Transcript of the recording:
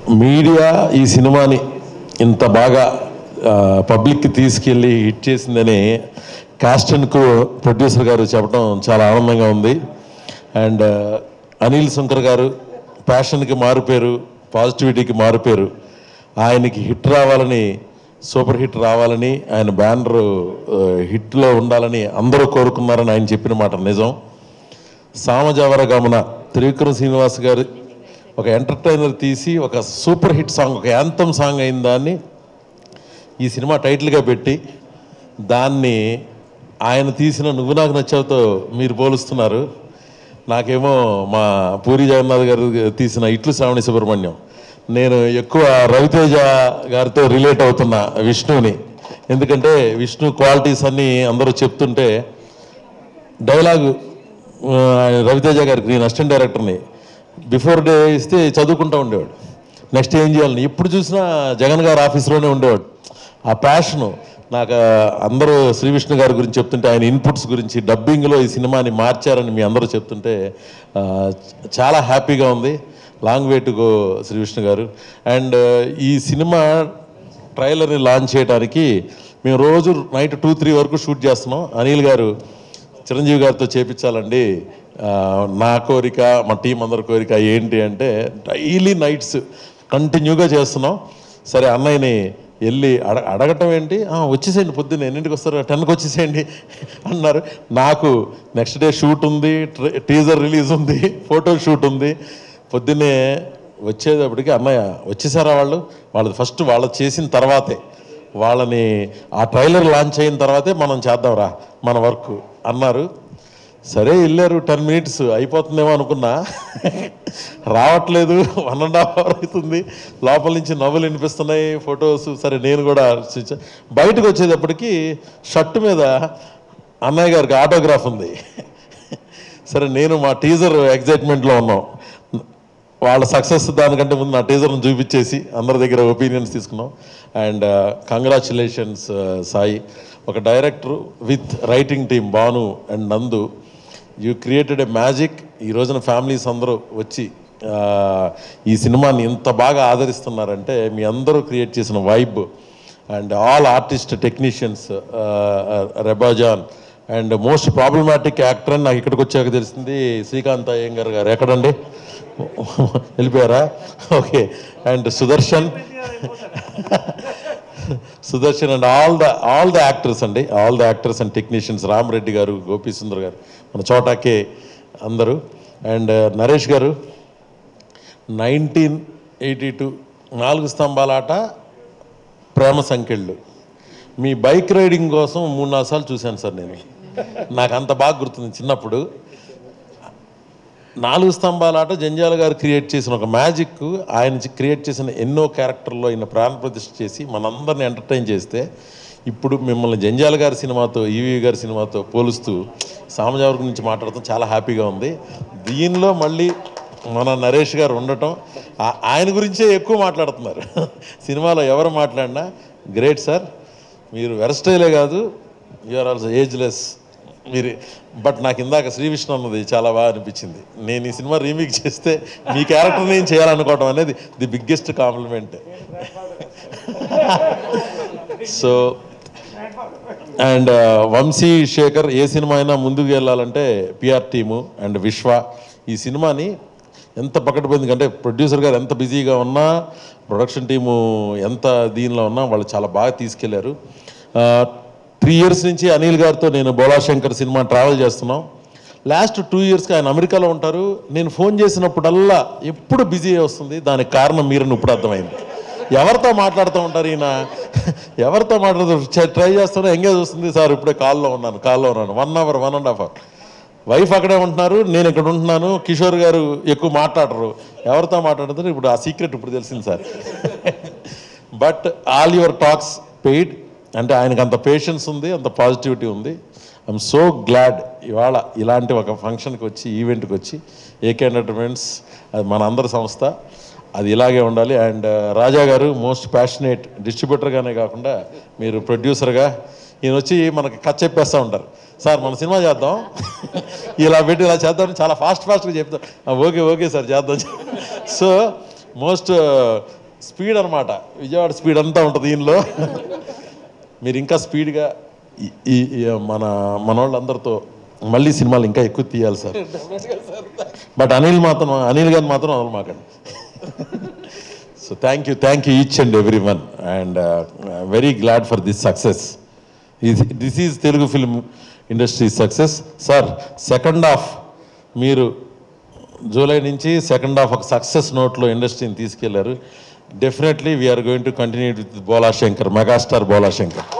media ఈ సినిమాని ఇంత బాగా ఆ, పబ్లిక్కి తీసుకెళ్ళి హిట్ చేసిందని కాస్ట్ అండ్ క్రూ ప్రొడ్యూసర్ గారు చెప్పడం చాలా ఆనందంగా ఉంది అండ్ అనిల్ శంకర్ గారు ప్యాషన్కి మారుపేరు పాజిటివిటీకి మారుపేరు ఆయనకి హిట్ రావాలని సూపర్ హిట్ రావాలని ఆయన బ్యానర్ హిట్లో ఉండాలని అందరూ కోరుకున్నారని ఆయన చెప్పిన మాట నిజం సామజావర గమన త్రివిక్రమ్ శ్రీనివాస్ గారు ఒక ఎంటర్టైనర్ తీసి ఒక సూపర్ హిట్ సాంగ్ ఒక యాంతం సాంగ్ అయిన దాన్ని ఈ సినిమా టైటిల్గా పెట్టి దాన్ని ఆయన తీసిన నువ్వు నాకు నచ్చావుతో మీరు పోలుస్తున్నారు నాకేమో మా పూరి జగన్నాథ్ గారు తీసిన ఇట్లు శ్రావణి సుబ్రహ్మణ్యం నేను ఎక్కువ రవితేజ గారితో రిలేట్ అవుతున్నా విష్ణుని ఎందుకంటే విష్ణు క్వాలిటీస్ అన్నీ అందరూ చెప్తుంటే డైలాగు ఆ, రవితేజ గారికి నేను అసిస్టెంట్ డైరెక్టర్ని బిఫోర్ డే ఇస్తే చదువుకుంటూ ఉండేవాడు నెక్స్ట్ ఏం చేయాలని ఎప్పుడు చూసినా జగన్ గారు ఆఫీస్లోనే ఉండేవాడు ఆ ప్యాషను నాకు ఆ, అందరూ శ్రీ విష్ణు గారి గురించి చెప్తుంటే ఆయన ఇన్పుట్స్ గురించి డబ్బింగ్లో ఈ సినిమాని మార్చారని మీ అందరూ చెప్తుంటే ఆ, చాలా హ్యాపీగా ఉంది long way to go Shri Vishnu గారు అండ్ ఈ సినిమా ట్రైలర్ని లాంచ్ చేయడానికి మేము రోజు నైట్ టూ త్రీ వరకు షూట్ చేస్తున్నాం అనిల్ గారు చిరంజీవి గారితో చేపించాలండి ఆ, నా కోరిక మా టీం అందరి కోరిక ఏంటి అంటే డైలీ నైట్స్ కంటిన్యూగా చేస్తున్నాం సరే అన్నయ్యని వెళ్ళి అడ అడగటం ఏంటి "ఆ, వచ్చేసేయండి పొద్దున్న ఎన్నింటికి వస్తారు టెన్కి వచ్చేసేయండి అన్నారు నాకు నెక్స్ట్ డే షూట్ ఉంది టీజర్ రిలీజ్ ఉంది ఫోటో షూట్ ఉంది పొద్దున్నే వచ్చేటప్పటికి అన్నయ్య వచ్చేసారా వాళ్ళు వాళ్ళది ఫస్ట్ వాళ్ళది చేసిన తర్వాతే వాళ్ళని ఆ ట్రైలర్ లాంచ్ అయిన తర్వాతే మనం చేద్దాంరా మన వర్క్ అన్నారు సరే వెళ్ళారు టెన్ మినిట్స్ అయిపోతుందేమో అనుకున్నా రావట్లేదు వన్ అండ్ హాఫ్ అవర్ అవుతుంది లోపల నుంచి నవ్వులు వినిపిస్తున్నాయి ఫొటోస్ సరే నేను కూడా చూచా- బయటకు వచ్చేటప్పటికి షర్ట్ మీద అన్నయ్య గారికి ఆటోగ్రాఫ్ ఉంది సరే నేను మా టీజర్ ఎగ్జైట్మెంట్లో ఉన్నాం వాళ్ళ సక్సెస్ దానికంటే ముందు నా టీజర్ను చూపించేసి అందరి దగ్గర ఒపీనియన్స్ తీసుకున్నాం అండ్ కంగ్రాచులేషన్స్ సాయి ఒక director with writing team Bhanu and Nandu you created a magic ఈ రోజున ఫ్యామిలీస్ అందరూ వచ్చి ఆ, ఈ సినిమాని ఇంత బాగా ఆదరిస్తున్నారంటే మీ అందరూ క్రియేట్ చేసిన vibe and all artist technicians రెబాజాన్ అండ్ మోస్ట్ ప్రాబ్లమాటిక్ యాక్టర్ అని నాకు ఇక్కడికి వచ్చాక తెలిసింది శ్రీకాంత్ అయ్యంగార్ గారు ఎక్కడండి వెళ్ళిపోయారా okay and Sudarshan Sudarshan and all the all the actors అండి all the actors and technicians Ramareddy గారు గోపీ సుందర్ గారు మన చోటాకే అందరూ అండ్ నరేష్ గారు నైన్టీన్ ఎయిటీ టూ నాలుగు స్తంభాల ఆట ప్రేమ సంఖ్యళ్ళు మీ బైక్ రైడింగ్ కోసం మూడు నాలుగు సార్లు చూశాను సార్ నేను నాకు అంత బాగా గుర్తుంది చిన్నప్పుడు నాలుగు స్తంభాల ఆట జంజాల గారు క్రియేట్ చేసిన ఒక మ్యాజిక్ ఆయన క్రియేట్ చేసిన ఎన్నో క్యారెక్టర్లో ఆయన ప్రాణ ప్రతిష్ఠ చేసి మనందరిని ఎంటర్టైన్ చేస్తే ఇప్పుడు మిమ్మల్ని జంజాల గారి సినిమాతో ఈవీ గారి సినిమాతో పోలుస్తూ సామజావర్ గురించి మాట్లాడటం చాలా హ్యాపీగా ఉంది దీనిలో మళ్ళీ మన నరేష్ గారు ఉండటం ఆ- ఆయన గురించే ఎక్కువ మాట్లాడుతున్నారు సినిమాలో ఎవరు మాట్లాడినా గ్రేట్ సార్ మీరు వెరస్టైలే కాదు యూఆర్ ఆల్సో ఏజ్లెస్ మీరు బట్ నాకు ఇందాక శ్రీ విష్ణు అన్నది చాలా బాగా అనిపించింది నేను ఈ సినిమా రీమేక్ చేస్తే మీ క్యారెక్టర్ నేను చేయాలనుకోవడం అనేది the biggest compliment so and Vamsi Shekar ఏ సినిమా అయినా ముందుకు వెళ్ళాలంటే పిఆర్ టీము అండ్ విశ్వ ఈ సినిమాని ఎంత పకడ్బందీగా అంటే ప్రొడ్యూసర్ గారు ఎంత బిజీగా ఉన్నా ప్రొడక్షన్ టీము ఎంత దీనిలో ఉన్నా వాళ్ళు చాలా బాగా తీసుకెళ్లారు త్రీ ఇయర్స్ నుంచి అనిల్ గారితో నేను బోలాశంకర్ సినిమా ట్రావెల్ చేస్తున్నాం లాస్ట్ టూ ఇయర్స్కి ఆయన అమెరికాలో ఉంటారు నేను ఫోన్ చేసినప్పుడల్లా ఎప్పుడు బిజీ వస్తుంది దానికి కారణం మీరని ఇప్పుడు అర్థమైంది ఎవరితో మాట్లాడుతూ ఉంటారు ఈయన ఎవరితో మాట్లాడుతూ ట్రై చేస్తారో ఎంగేజ్ వస్తుంది సార్ ఇప్పుడే కాల్లో ఉన్నాను కాల్లో ఉన్నాను one hour one and half hour wife అక్కడే ఉంటున్నారు నేను ఇక్కడ ఉంటున్నాను కిషోర్ గారు ఎక్కువ మాట్లాడరు ఎవరితో మాట్లాడుతారు ఇప్పుడు ఆ సీక్రెట్ ఇప్పుడు తెలిసింది sir but all your tax paid అంటే ఆయనకు అంత పేషెన్స్ ఉంది అంత పాజిటివిటీ ఉంది ఐఎమ్ సో గ్లాడ్ ఇవాళ ఇలాంటి ఒక ఫంక్షన్కి వచ్చి ఈవెంట్కి వచ్చి ఏకే ఎంటర్టైన్మెంట్స్ అది మన అందరి సంస్థ అది ఇలాగే ఉండాలి అండ్ రాజా గారు మోస్ట్ ప్యాషనేట్ డిస్ట్రిబ్యూటర్గానే కాకుండా మీరు ప్రొడ్యూసర్గా ఈయన వచ్చి మనకి కథ చెప్పేస్తూ ఉంటారు సార్ మన సినిమా చేద్దాం ఇలా పెట్టి ఇలా చేద్దాం చాలా ఫాస్ట్ ఫాస్ట్గా చెప్తాం "ఆ, ఓకే ఓకే సార్ చేద్దాం సో మోస్ట్ స్పీడ్ అనమాట విజయవాడ స్పీడ్ అంతా ఉంటుంది దీనిలో మీరు ఇంకా స్పీడ్గా ఈ- ఈ ఈ మన మన వాళ్ళందరితో మళ్ళీ సినిమాలు ఇంకా ఎక్కువ తీయాలి సార్ బట్ అనిల్ మాత్రం అనిల్ గారిని మాత్రం వదలమాకండి so thank you thank you each and every one and very glad for this success this is Telugu film industry success sir second half మీరు జూలై నుంచి సెకండ్ హాఫ్ ఒక సక్సెస్ నోట్లో ఇండస్ట్రీని తీసుకెళ్లారు definitely we are going to continue with Bhola Shankar megastar Bhola Shankar